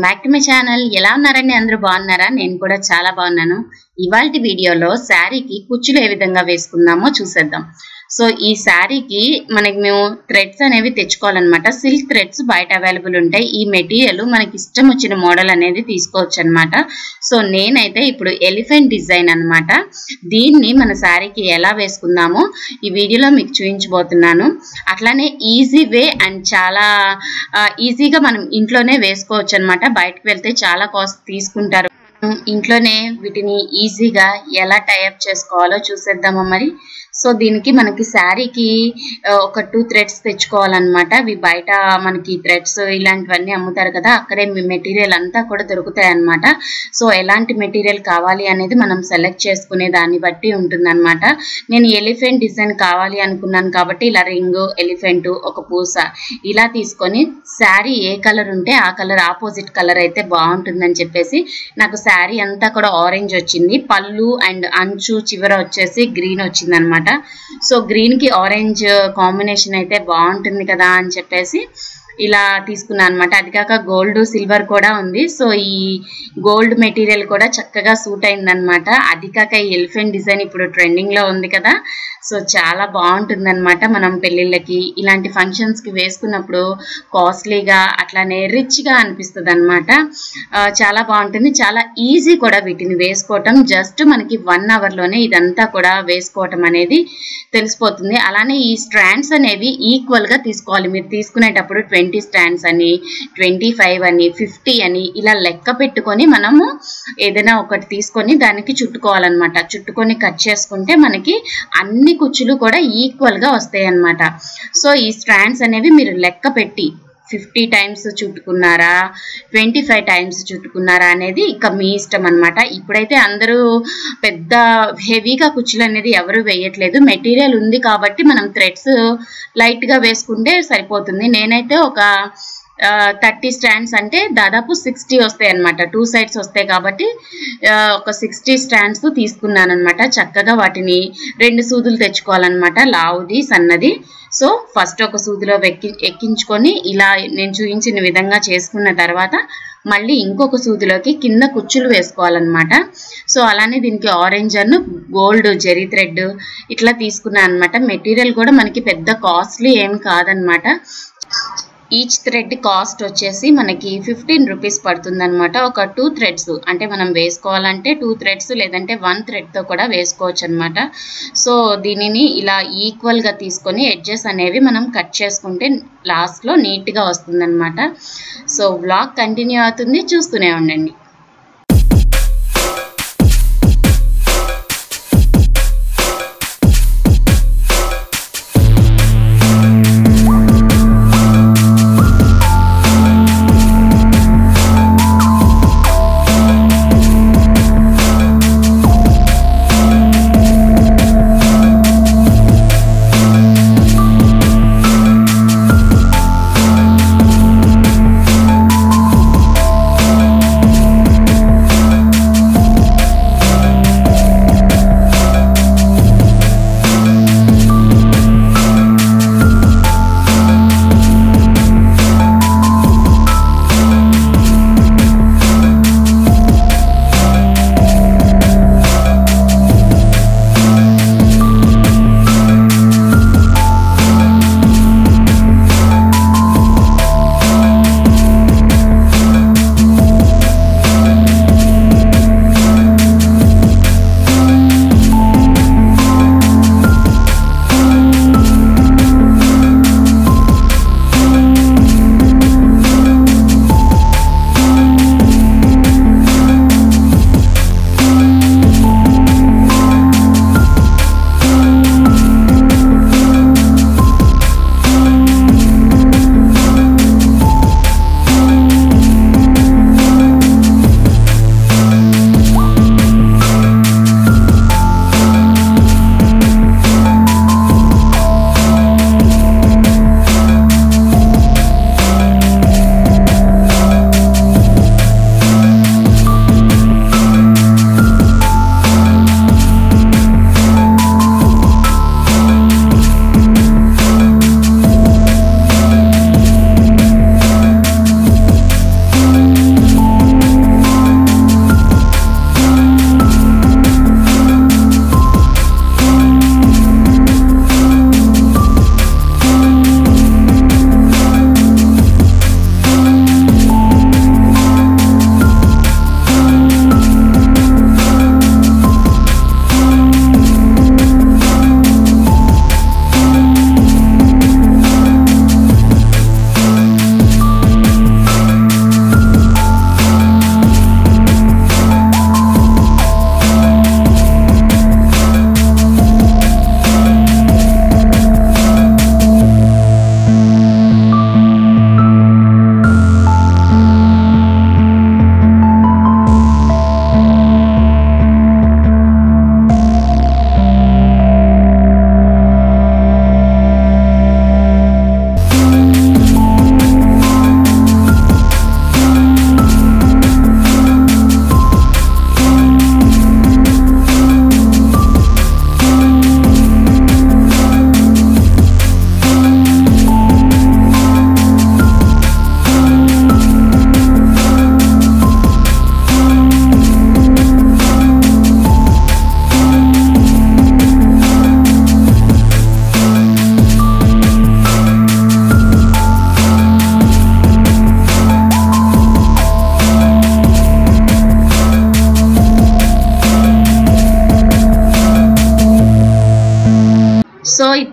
back to my channel ఎలా ఉన్నారండి అందరూ బాగున్నారా నేను కూడా చాలా బాగున్నాను ఇవాల్టి వీడియోలో శారీకి కుచ్చులు ఏ విధంగా వేసుకుందామో చూసేద్దాం సో ఈ శారీకి మనకి మేము థ్రెడ్స్ అనేవి తెచ్చుకోవాలన్నమాట సిల్క్ థ్రెడ్స్ బయట అవైలబుల్ ఉంటాయి ఈ మెటీరియల్ మనకి ఇష్టం వచ్చిన మోడల్ అనేది తీసుకోవచ్చు అనమాట సో నేనైతే ఇప్పుడు ఎలిఫెంట్ డిజైన్ అన్నమాట దీన్ని మన శారీకి ఎలా వేసుకుందామో ఈ వీడియోలో మీకు చూపించబోతున్నాను అట్లానే ఈజీ వే అండ్ చాలా ఆ, ఈజీగా మనం ఇంట్లోనే వేసుకోవచ్చు అనమాట బయటకు వెళ్తే చాలా కాస్ట్ తీసుకుంటారు ఉమ్, ఇంట్లోనే వీటిని ఈజీగా ఎలా టైఅప్ చేసుకోవాలో చూసేద్దామా మరి సో దీనికి మనకి శారీకి ఆ, ఒక టూ థ్రెడ్స్ తెచ్చుకోవాలన్నమాట అవి బయట మనకి థ్రెడ్స్ ఇలాంటివన్నీ అమ్ముతారు కదా అక్కడే మెటీరియల్ అంతా కూడా దొరుకుతాయి అన్నమాట సో ఎలాంటి మెటీరియల్ కావాలి అనేది మనం సెలెక్ట్ చేసుకునే దాన్ని బట్టి ఉంటుందన్నమాట నేను ఎలిఫెంట్ డిజైన్ కావాలి అనుకున్నాను కాబట్టి ఇలా రింగ్ ఎలిఫెంట్ ఒక పూస ఇలా తీసుకొని శారీ ఏ కలర్ ఉంటే ఆ కలర్ ఆపోజిట్ కలర్ అయితే బాగుంటుందని చెప్పేసి నాకు శారీ అంతా కూడా ఆరెంజ్ వచ్చింది పళ్ళు అండ్ అంచు చివర వచ్చేసి గ్రీన్ వచ్చింది అనమాట సో గ్రీన్ కి ఆరెంజ్ కాంబినేషన్ అయితే బాగుంటుంది కదా అని చెప్పేసి ఇలా తీసుకున్నాను అనమాట అది కాక గోల్డ్ సిల్వర్ కూడా ఉంది సో ఈ గోల్డ్ మెటీరియల్ కూడా చక్కగా సూట్ అయిందనమాట అది కాక ఈ ఎలిఫెంట్ డిజైన్ ఇప్పుడు ట్రెండింగ్ లో ఉంది కదా సో చాలా బాగుంటుంది అనమాట మనం పెళ్ళిళ్ళకి ఇలాంటి ఫంక్షన్స్ కి వేసుకున్నప్పుడు కాస్ట్లీగా అట్లానే రిచ్ గా అనిపిస్తుంది అనమాట చాలా బాగుంటుంది చాలా ఈజీ కూడా వీటిని వేసుకోవటం జస్ట్ మనకి వన్ అవర్ లోనే ఇదంతా కూడా వేసుకోవటం అనేది తెలిసిపోతుంది అలానే ఈ స్ట్రాండ్స్ అనేవి ఈక్వల్ గా తీసుకోవాలి మీరు తీసుకునేటప్పుడు ట్వంటీ స్టాండ్స్ అని ట్వంటీ ఫైవ్ అని ఫిఫ్టీ అని ఇలా లెక్క పెట్టుకొని మనము ఏదైనా ఒకటి తీసుకొని దానికి చుట్టుకోవాలన్నమాట చుట్టుకొని కట్ చేసుకుంటే మనకి అన్ని కుచ్చులు కూడా ఈక్వల్ గా వస్తాయి అన్నమాట సో ఈ స్ట్రాండ్స్ అనేవి మీరు లెక్క పెట్టి ఫిఫ్టీ టైమ్స్ చుట్టుకున్నారా ట్వంటీ ఫైవ్ టైమ్స్ చుట్టుకున్నారా అనేది ఇక మీ ఇష్టం అనమాట ఇప్పుడైతే అందరూ పెద్ద హెవీగా కుచ్చులు అనేది ఎవరు వేయట్లేదు మెటీరియల్ ఉంది కాబట్టి మనం థ్రెడ్స్ లైట్గా వేసుకుంటే సరిపోతుంది నేనైతే ఒక థర్టీ స్టాండ్స్ అంటే దాదాపు సిక్స్టీ వస్తాయి అనమాట టూ సైడ్స్ వస్తాయి కాబట్టి ఆ, ఒక సిక్స్టీ స్టాండ్స్ తీసుకున్నాను అనమాట చక్కగా వాటిని రెండు సూదులు తెచ్చుకోవాలన్నమాట లావుది సన్నది సో ఫస్ట్ ఒక సూదిలో ఎక్కి ఎక్కించుకొని ఇలా నేను చూపించిన విధంగా చేసుకున్న తర్వాత మళ్ళీ ఇంకొక సూదిలోకి కింద కుచ్చులు వేసుకోవాలన్నమాట సో అలానే దీనికి ఆరెంజ్ అను గోల్డ్ జెరీ థ్రెడ్ ఇట్లా తీసుకున్నాను అనమాట మెటీరియల్ కూడా మనకి పెద్ద కాస్ట్లీ ఏం కాదనమాట ఈచ్ థ్రెడ్ కాస్ట్ వచ్చేసి మనకి ఫిఫ్టీన్ రూపీస్ పడుతుంది అనమాట ఒక టూ థ్రెడ్స్ అంటే మనం వేసుకోవాలంటే టూ థ్రెడ్స్ లేదంటే వన్ థ్రెడ్తో కూడా వేసుకోవచ్చు అనమాట సో దీనిని ఇలా ఈక్వల్గా తీసుకొని ఎడ్జెస్ అనేవి మనం కట్ చేసుకుంటే లాస్ట్లో నీట్గా వస్తుందన్నమాట సో బ్లాగ్ కంటిన్యూ అవుతుంది చూస్తూనే ఉండండి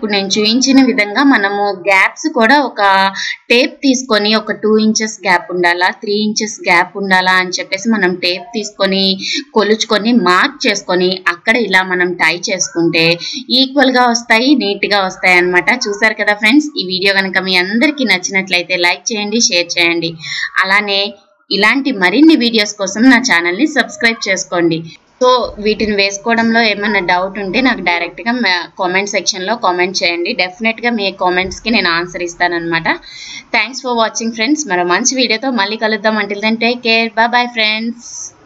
ఇప్పుడు నేను చూపించిన విధంగా మనము గ్యాప్స్ కూడా ఒక టేప్ తీసుకొని ఒక టూ ఇంచెస్ గ్యాప్ ఉండాలా త్రీ ఇంచెస్ గ్యాప్ ఉండాలా అని చెప్పేసి మనం టేప్ తీసుకొని కొలుచుకొని మార్క్ చేసుకొని అక్కడ ఇలా మనం టై చేసుకుంటే ఈక్వల్ గా వస్తాయి నీట్ గా వస్తాయి అన్నమాట చూసారు కదా ఫ్రెండ్స్ ఈ వీడియో కనుక మీ అందరికీ నచ్చినట్లయితే లైక్ చేయండి షేర్ చేయండి అలానే ఇలాంటి మరిన్ని వీడియోస్ కోసం నా ఛానల్ని సబ్స్క్రైబ్ చేసుకోండి సో వీటిని వేసుకోవడంలో ఏమైనా డౌట్ ఉంటే నాకు డైరెక్ట్గా కామెంట్ సెక్షన్లో కామెంట్ చేయండి డెఫినెట్గా మీ కామెంట్స్కి నేను ఆన్సర్ ఇస్తానన్నమాట థ్యాంక్స్ ఫర్ వాచింగ్ ఫ్రెండ్స్ మరో మంచి వీడియోతో మళ్ళీ కలుద్దాం until then take care bye bye friends